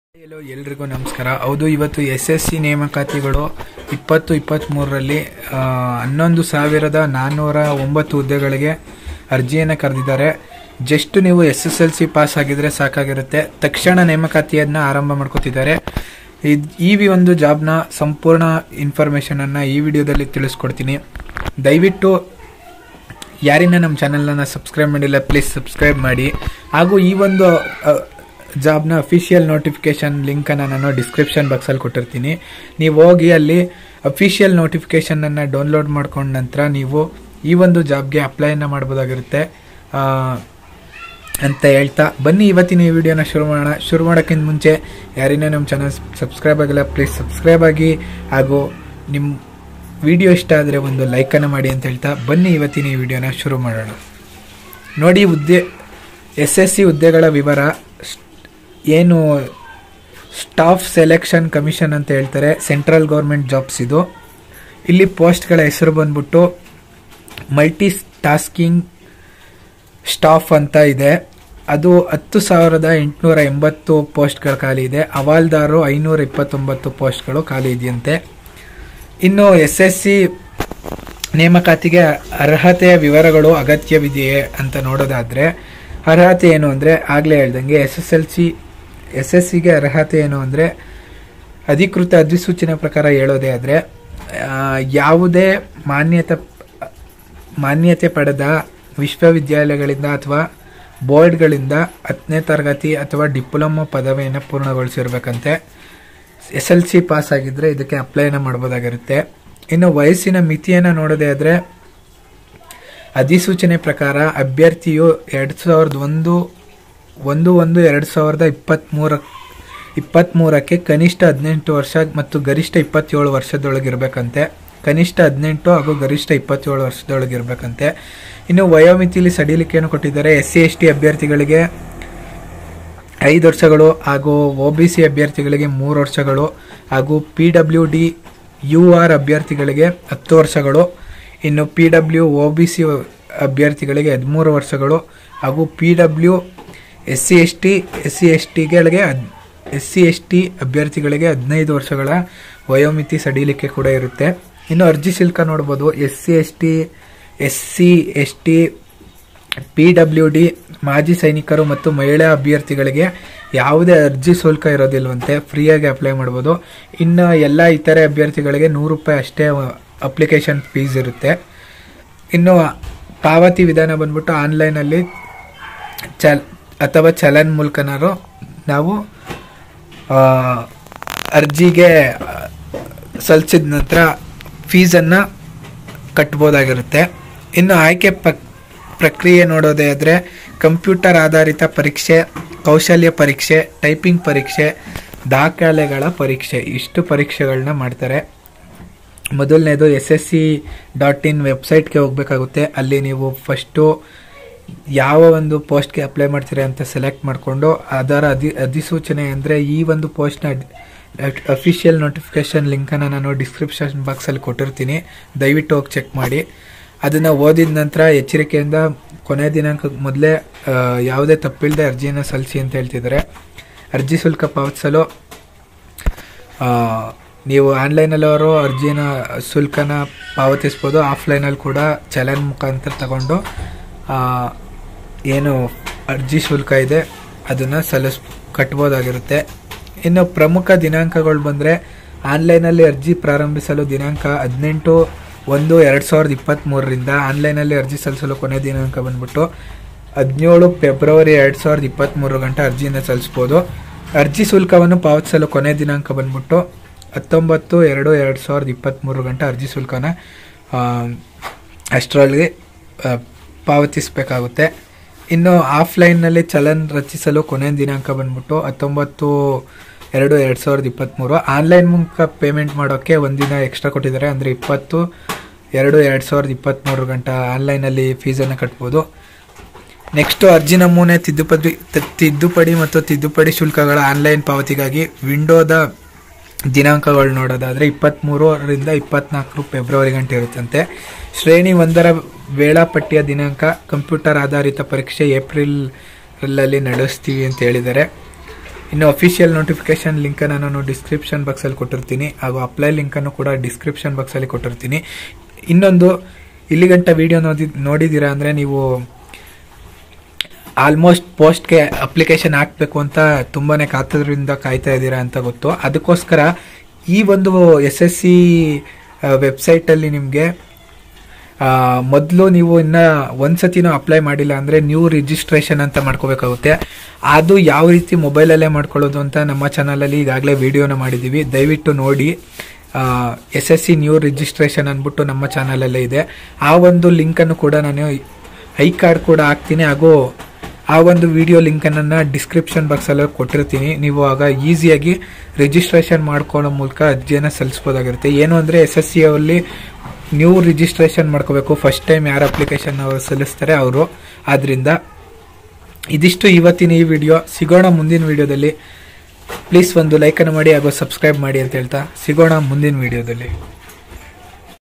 hello ಎಲ್ರಿಗೂ ನಮಸ್ಕಾರ ಹೌದು ಇವತ್ತು ಎಸ್ ಎಸ್ ಸಿ ನೇಮಕಾತಿಗಳು ಇಪ್ಪತ್ತು ಇಪ್ಪತ್ತ್ಮೂರರಲ್ಲಿ ಹನ್ನೊಂದು ಸಾವಿರದ ನಾನ್ನೂರ ಒಂಬತ್ತು ಹುದ್ದೆಗಳಿಗೆ ಅರ್ಜಿಯನ್ನು ಕರೆದಿದ್ದಾರೆ ಜಸ್ಟ್ ನೀವು S S L C pass ಆಗಿದ್ರೆ ಸಾಕಾಗಿರುತ್ತೆ ತಕ್ಷಣ ನೇಮಕಾತಿಯನ್ನು ಆರಂಭ ಮಾಡ್ಕೋತಿದ್ದಾರೆ ಇದ್ ಈ ವಿ- ಒಂದು ಜಾಬ್ನ ಸಂಪೂರ್ಣ ಇನ್ಫಾರ್ಮೇಷನನ್ನು ಈ ವಿಡಿಯೋದಲ್ಲಿ ತಿಳಿಸ್ಕೊಡ್ತೀನಿ ದಯವಿಟ್ಟು ಯಾರಿನ ನಮ್ಮ ಚಾನಲ್ನ ಸಬ್ಸ್ಕ್ರೈಬ್ ಮಾಡಿಲ್ಲ ಪ್ಲೀಸ್ ಸಬ್ಸ್ಕ್ರೈಬ್ ಮಾಡಿ ಹಾಗೂ ಈ ಒಂದು ಜಾಬ್ನ ಅಫಿಷಿಯಲ್ ನೋಟಿಫಿಕೇಶನ್ ಲಿಂಕನ್ನು ನಾನು ಡಿಸ್ಕ್ರಿಪ್ಷನ್ ಬಾಕ್ಸಲ್ಲಿ ಕೊಟ್ಟಿರ್ತೀನಿ ನೀವು ಹೋಗಿ ಅಲ್ಲಿ ಅಫಿಷಿಯಲ್ ನೋಟಿಫಿಕೇಶನನ್ನು ಡೌನ್ಲೋಡ್ ಮಾಡ್ಕೊಂಡ ನಂತರ ನೀವು ಈ ಒಂದು ಜಾಬ್ಗೆ ಅಪ್ಲೈನ ಮಾಡ್ಬೋದಾಗಿರುತ್ತೆ ಆ, ಅಂತ ಹೇಳ್ತಾ ಬನ್ನಿ ಇವತ್ತಿನ ಈ ವಿಡಿಯೋನ ಶುರು ಮಾಡೋಣ ಶುರು ಮಾಡೋಕ್ಕಿಂತ ಮುಂಚೆ ಯಾರಿನ ನಮ್ಮ ಚಾನಲ್ ಸಬ್ಸ್ಕ್ರೈಬ್ ಆಗಿಲ್ಲ ಪ್ಲೀಸ್ ಸಬ್ಸ್ಕ್ರೈಬ್ ಆಗಿ ಹಾಗೂ ನಿಮ್ಮ ವಿಡಿಯೋ ಇಷ್ಟ ಆದರೆ ಒಂದು ಲೈಕನ್ನು ಮಾಡಿ ಅಂತ ಹೇಳ್ತಾ ಬನ್ನಿ ಇವತ್ತಿನ ಈ ವಿಡಿಯೋನ ಶುರು ಮಾಡೋಣ ನೋಡಿ ಹುದ್ದೆ ಎಸ್ ಎಸ್ ಸಿ ಹುದ್ದೆಗಳ ವಿವರ ಸ್- ಏನು ಸ್ಟಾಫ್ ಸೆಲೆಕ್ಷನ್ ಕಮಿಷನ್ ಅಂತ ಹೇಳ್ತಾರೆ ಸೆಂಟ್ರಲ್ ಗೌರ್ಮೆಂಟ್ ಜಾಬ್ಸ್ ಇದು ಇಲ್ಲಿ ಪೋಸ್ಟ್ಗಳ ಹೆಸರು ಬಂದ್ಬಿಟ್ಟು ಮಲ್ಟಿ ಟಾಸ್ಕಿಂಗ್ ಸ್ಟಾಫ್ ಅಂತ ಇದೆ ಅದು ಹತ್ತು ಸಾವಿರದ ಎಂಟುನೂರ ಎಂಬತ್ತು ಪೋಸ್ಟ್ಗಳು ಖಾಲಿ ಇದೆ ಹವಾಲ್ದಾರು ಐನೂರ ಇಪ್ಪತ್ತೊಂಬತ್ತು ಪೋಸ್ಟ್ಗಳು ಖಾಲಿ ಇದೆಯಂತೆ ಇನ್ನು ಎಸ್ ಎಸ್ ಸಿ ನೇಮಕಾತಿಗೆ ಅರ್ಹತೆಯ ವಿವರಗಳು ಅಗತ್ಯವಿದೆಯೇ ಅಂತ ನೋಡೋದಾದ್ರೆ ಅರ್ಹತೆ ಏನು ಅಂದರೆ ಆಗಲೇ ಹೇಳ್ದಂಗೆ S S L C S S ಸಿಗೆ ಅರ್ಹತೆ ಏನು ಅಂದರೆ ಅಧಿಕೃತ ಅಧಿಸೂಚನೆ ಪ್ರಕಾರ ಹೇಳೋದೇ ಆದರೆ ಯಾವುದೇ ಮಾನ್ಯತೆ ಮಾನ್ಯತೆ ಪಡೆದ ವಿಶ್ವವಿದ್ಯಾಲಯಗಳಿಂದ ಅಥವಾ ಬೋರ್ಡ್ಗಳಿಂದ ಹತ್ತನೇ ತರಗತಿ ಅಥವಾ ಡಿಪ್ಲೊಮಾ ಪದವಿಯನ್ನು ಪೂರ್ಣಗೊಳಿಸಿರ್ಬೇಕಂತೆ ಎಸ್ ಎಲ್ ಸಿ ಪಾಸ್ ಆಗಿದ್ರೆ ಇದಕ್ಕೆ ಅಪ್ಲೈನ ಮಾಡ್ಬೋದಾಗಿರುತ್ತೆ ಇನ್ನು ವಯಸ್ಸಿನ ಮಿತಿಯನ್ನು ನೋಡೋದೇ ಆದರೆ ಅಧಿಸೂಚನೆ ಪ್ರಕಾರ ಅಭ್ಯರ್ಥಿಯು ಎರಡು ಸಾವಿರದ ಒಂದು ಒಂದು ಒಂದು ಎರಡು ಸಾವಿರದ ಇಪ್ಪತ್ತ್ಮೂರ ಇಪ್ಪತ್ತ್ಮೂರಕ್ಕೆ ಕನಿಷ್ಠ ಹದಿನೆಂಟು ವರ್ಷ ಮತ್ತು ಗರಿಷ್ಠ ಇಪ್ಪತ್ತೇಳು ವರ್ಷದೊಳಗಿರ್ಬೇಕಂತೆ ಕನಿಷ್ಠ ಹದಿನೆಂಟು ಹಾಗೂ ಗರಿಷ್ಠ ಇಪ್ಪತ್ತೇಳು ವರ್ಷದೊಳಗಿರ್ಬೇಕಂತೆ ಇನ್ನು ವಯೋಮಿತಿಲಿ ಸಡಿಲಿಕೆಯನ್ನು ಕೊಟ್ಟಿದ್ದಾರೆ ಎಸ್ ಸಿ ಎಸ್ ಟಿ ಅಭ್ಯರ್ಥಿಗಳಿಗೆ ಐದು ವರ್ಷಗಳು ಹಾಗೂ ಒ ಬಿ ಸಿ ಅಭ್ಯರ್ಥಿಗಳಿಗೆ ಮೂರು ವರ್ಷಗಳು ಹಾಗೂ P W D U R ಅಭ್ಯರ್ಥಿಗಳಿಗೆ ಹತ್ತು ವರ್ಷಗಳು ಇನ್ನು P W O B C ಅಭ್ಯರ್ಥಿಗಳಿಗೆ ಹದಿಮೂರು ವರ್ಷಗಳು ಹಾಗೂ P W S C S T S C S ಟಿಗಳಿಗೆ ಎಸ್ ಸಿ ಎಸ್ ಟಿ ಅಭ್ಯರ್ಥಿಗಳಿಗೆ ಹದಿನೈದು ವರ್ಷಗಳ ವಯೋಮಿತಿ ಸಡಿಲಿಕೆ ಕೂಡ ಇರುತ್ತೆ ಇನ್ನು ಅರ್ಜಿ ಶುಲ್ಕ ನೋಡ್ಬೋದು S C S T S C S T P W D ಮಾಜಿ ಸೈನಿಕರು ಮತ್ತು ಮಹಿಳಾ ಅಭ್ಯರ್ಥಿಗಳಿಗೆ ಯಾವುದೇ ಅರ್ಜಿ ಶುಲ್ಕ ಇರೋದಿಲ್ವಂತೆ ಫ್ರೀಯಾಗಿ ಅಪ್ಲೈ ಮಾಡ್ಬೋದು ಇನ್ನು ಎಲ್ಲ ಇತರೆ ಅಭ್ಯರ್ಥಿಗಳಿಗೆ ನೂರು ರೂಪಾಯಿ ಅಷ್ಟೇ ಅಪ್ಲಿಕೇಶನ್ ಫೀಸ್ ಇರುತ್ತೆ ಇನ್ನು ಪಾವತಿ ವಿಧಾನ ಬಂದ್ಬಿಟ್ಟು ಆನ್ಲೈನಲ್ಲಿ ಚಲ್ ಅಥವಾ ಚಲನ್ ಮೂಲಕನಾರು ನಾವು ಆ, ಅರ್ಜಿಗೆ ಸಲ್ಲಿಸಿದ ನಂತರ ಫೀಸನ್ನು ಕಟ್ಬೋದಾಗಿರುತ್ತೆ ಇನ್ನು ಆಯ್ಕೆ ಪ ಪ್ರಕ್ರಿಯೆ ನೋಡೋದೇ ಆದರೆ ಕಂಪ್ಯೂಟರ್ ಆಧಾರಿತ ಪರೀಕ್ಷೆ ಕೌಶಲ್ಯ ಪರೀಕ್ಷೆ ಟೈಪಿಂಗ್ ಪರೀಕ್ಷೆ ದಾಖಲೆಗಳ ಪರೀಕ್ಷೆ ಇಷ್ಟು ಪರೀಕ್ಷೆಗಳನ್ನ ಮಾಡ್ತಾರೆ ಮೊದಲನೇದು S S C dot in ವೆಬ್ಸೈಟ್ಗೆ ಹೋಗಬೇಕಾಗುತ್ತೆ ಅಲ್ಲಿ ನೀವು ಫಸ್ಟು ಯಾವ ಒಂದು ಪೋಸ್ಟ್ಗೆ ಅಪ್ಲೈ ಮಾಡ್ತೀರಾ ಅಂತ ಸೆಲೆಕ್ಟ್ ಮಾಡಿಕೊಂಡು ಅದರ ಅಧಿ ಅಧಿಸೂಚನೆ ಅಂದರೆ ಈ ಒಂದು ಪೋಸ್ಟ್ನ ಅಫಿಷಿಯಲ್ ನೋಟಿಫಿಕೇಶನ್ ಲಿಂಕನ್ನು ನಾನು ಡಿಸ್ಕ್ರಿಪ್ಷನ್ ಬಾಕ್ಸಲ್ಲಿ ಕೊಟ್ಟಿರ್ತೀನಿ ದಯವಿಟ್ಟು ಹೋಗಿ ಚೆಕ್ ಮಾಡಿ ಅದನ್ನು ಓದಿದ ನಂತರ ಎಚ್ಚರಿಕೆಯಿಂದ ಕೊನೆ ದಿನಾಂಕಕ್ಕೆ ಮೊದಲೇ ಆ, ಯಾವುದೇ ತಪ್ಪಿಲ್ಲದೆ ಅರ್ಜಿಯನ್ನು ಸಲ್ಲಿಸಿ ಅಂತ ಹೇಳ್ತಿದ್ದಾರೆ ಅರ್ಜಿ ಶುಲ್ಕ ಪಾವತಿಸಲು ಆ, ನೀವು ಆನ್ಲೈನಲ್ಲವರು ಅರ್ಜಿನ ಶುಲ್ಕನ ಪಾವತಿಸ್ಬೋದು ಆಫ್ಲೈನಲ್ಲಿ ಕೂಡ ಚಲನ್ ಮುಖಾಂತರ ತಗೊಂಡು ಆ, ಏನು ಅರ್ಜಿ ಶುಲ್ಕ ಇದೆ ಅದನ್ನು ಸಲ್ಲಿಸ್ ಕಟ್ಬೋದಾಗಿರುತ್ತೆ ಇನ್ನು ಪ್ರಮುಖ ದಿನಾಂಕಗಳು ಬಂದರೆ ಆನ್ಲೈನಲ್ಲಿ ಅರ್ಜಿ ಪ್ರಾರಂಭಿಸಲು ದಿನಾಂಕ ಹದಿನೆಂಟು ಒಂದು ಎರಡು ಸಾವಿರದ ಇಪ್ಪತ್ತ್ಮೂರರಿಂದ ಆನ್ಲೈನಲ್ಲಿ ಅರ್ಜಿ ಸಲ್ಲಿಸಲು ಕೊನೆ ದಿನಾಂಕ ಬಂದ್ಬಿಟ್ಟು ಹದಿನೇಳು ಫೆಬ್ರವರಿ ಎರಡು ಸಾವಿರದ ಇಪ್ಪತ್ತ್ಮೂರು ಗಂಟೆ ಅರ್ಜಿಯನ್ನು ಸಲ್ಲಿಸ್ಬೋದು ಅರ್ಜಿ ಶುಲ್ಕವನ್ನು ಪಾವತಿಸಲು ಕೊನೆ ದಿನಾಂಕ ಬಂದ್ಬಿಟ್ಟು ಹತ್ತೊಂಬತ್ತು ಎರಡು ಎರಡು ಸಾವಿರದ ಇಪ್ಪತ್ತ್ಮೂರು ಗಂಟೆ ಅರ್ಜಿ ಶುಲ್ಕನ ಆ, ಅಷ್ಟರೊಳಗೆ ಆ, ಪಾವತಿಸಬೇಕಾಗುತ್ತೆ ಇನ್ನು ಆಫ್ಲೈನ್ನಲ್ಲಿ ಚಲನ್ ರಚಿಸಲು ಕೊನೆ ದಿನಾಂಕ ಬಂದ್ಬಿಟ್ಟು ಹತ್ತೊಂಬತ್ತು ಎರಡು ಎರಡು ಸಾವಿರದ ಇಪ್ಪತ್ತ್ಮೂರು ಆನ್ಲೈನ್ ಮೂಲಕ ಪೇಮೆಂಟ್ ಮಾಡೋಕ್ಕೆ ಒಂದಿನ ಎಕ್ಸ್ಟ್ರಾ ಕೊಟ್ಟಿದ್ದಾರೆ ಅಂದರೆ ಇಪ್ಪತ್ತು ಎರಡು ಎರಡು ಸಾವಿರದ ಇಪ್ಪತ್ತ್ಮೂರು ಗಂಟೆ ಆನ್ಲೈನಲ್ಲಿ ಫೀಸನ್ನು ಕಟ್ಬೋದು ನೆಕ್ಸ್ಟು ಅರ್ಜಿ ನಮೂನೆ ತಿದ್ದುಪಡಿ ತ- ತಿದ್ದುಪಡಿ ಮತ್ತು ತಿದ್ದುಪಡಿ ಶುಲ್ಕಗಳ ಆನ್ಲೈನ್ ಪಾವತಿಗಾಗಿ ವಿಂಡೋದ ದಿನಾಂಕಗಳು ನೋಡೋದಾದರೆ ಇಪ್ಪತ್ತ್ಮೂರರಿಂದ ಇಪ್ಪತ್ನಾಲ್ಕು ಫೆಬ್ರವರಿ ಗಂಟೆ ಇರುತ್ತಂತೆ ಶ್ರೇಣಿ ಒಂದರ ವೇಳಾಪಟ್ಟಿಯ ದಿನಾಂಕ ಕಂಪ್ಯೂಟರ್ ಆಧಾರಿತ ಪರೀಕ್ಷೆ ಏಪ್ರಿಲಲ್ಲಿ ನಡೆಸ್ತೀವಿ ಅಂತ ಹೇಳಿದ್ದಾರೆ ಇನ್ನು ಅಫಿಷಿಯಲ್ ನೋಟಿಫಿಕೇಶನ್ ಲಿಂಕನ್ನು ನಾನು ಡಿಸ್ಕ್ರಿಪ್ಷನ್ ಬಾಕ್ಸಲ್ಲಿ ಕೊಟ್ಟಿರ್ತೀನಿ ಹಾಗೂ ಅಪ್ಲೈ ಲಿಂಕನ್ನು ಕೂಡ ಡಿಸ್ಕ್ರಿಪ್ಷನ್ ಬಾಕ್ಸಲ್ಲಿ ಕೊಟ್ಟಿರ್ತೀನಿ ಇನ್ನೊಂದು ಇಲ್ಲಿ ಗಂಟ ವಿಡಿಯೋ ನೋಡಿ ನೋಡಿದ್ದೀರಾ ಅಂದರೆ ನೀವು ಆಲ್ಮೋಸ್ಟ್ ಪೋಸ್ಟ್ಗೆ ಅಪ್ಲಿಕೇಶನ್ ಹಾಕಬೇಕು ಅಂತ ತುಂಬಾನೇ ಕಾತರದಿಂದ ಕಾಯ್ತಾ ಇದ್ದೀರಾ ಅಂತ ಗೊತ್ತು ಅದಕ್ಕೋಸ್ಕರ ಈ ಒಂದು ಎಸ್ ಎಸ್ ಸಿ ವೆಬ್ಸೈಟಲ್ಲಿ ನಿಮಗೆ ಮೊದಲು ನೀವು ಇನ್ನ ಒಂದ್ಸತಿನೂ ಅಪ್ಲೈ ಮಾಡಿಲ್ಲ ಅಂದರೆ ನ್ಯೂ ರಿಜಿಸ್ಟ್ರೇಷನ್ ಅಂತ ಮಾಡ್ಕೋಬೇಕಾಗುತ್ತೆ ಅದು ಯಾವ ರೀತಿ ಮೊಬೈಲಲ್ಲೇ ಮಾಡ್ಕೊಳ್ಳೋದು ಅಂತ ನಮ್ಮ ಚಾನಲಲ್ಲಿ ಈಗಾಗಲೇ ವಿಡಿಯೋನ ಮಾಡಿದ್ದೀವಿ ದಯವಿಟ್ಟು ನೋಡಿ S S C new registration ಅಂದ್ಬಿಟ್ಟು ನಮ್ಮ ಚಾನಲಲ್ಲೇ ಇದೆ ಆ ಒಂದು ಲಿಂಕನ್ನು ಕೂಡ ನಾನು ಐ ಕಾರ್ಡ್ ಕೂಡ ಹಾಕ್ತೀನಿ ಹಾಗೂ ಆ ಒಂದು ವಿಡಿಯೋ ಲಿಂಕನ್ನು ಡಿಸ್ಕ್ರಿಪ್ಷನ್ ಬಾಕ್ಸಲ್ಲಿ ಕೊಟ್ಟಿರ್ತೀನಿ ನೀವು ಆಗ ಈಸಿಯಾಗಿ ರಿಜಿಸ್ಟ್ರೇಷನ್ ಮಾಡ್ಕೊಳ್ಳೋ ಮೂಲಕ ಅರ್ಜಿಯನ್ನು ಸಲ್ಲಿಸ್ಬೋದಾಗಿರುತ್ತೆ ಏನು ಅಂದರೆ ಎಸ್ ಎಸ್ ಸಿ ಅವಲ್ಲಿ ನ್ಯೂ ರಿಜಿಸ್ಟ್ರೇಷನ್ ಮಾಡ್ಕೋಬೇಕು ಫಸ್ಟ್ ಟೈಮ್ ಯಾರು ಅಪ್ಲಿಕೇಶನ್ ಅವರು ಸಲ್ಲಿಸ್ತಾರೆ ಅವರು ಆದ್ದರಿಂದ ಇದಿಷ್ಟು ಇವತ್ತಿನ ಈ ವಿಡಿಯೋ ಸಿಗೋಣ ಮುಂದಿನ ವಿಡಿಯೋದಲ್ಲಿ ಪ್ಲೀಸ್ ಒಂದು ಲೈಕನ್ನು ಮಾಡಿ ಹಾಗೂ ಸಬ್ಸ್ಕ್ರೈಬ್ ಮಾಡಿ ಅಂತ ಹೇಳ್ತಾ ಸಿಗೋಣ ಮುಂದಿನ ವಿಡಿಯೋದಲ್ಲಿ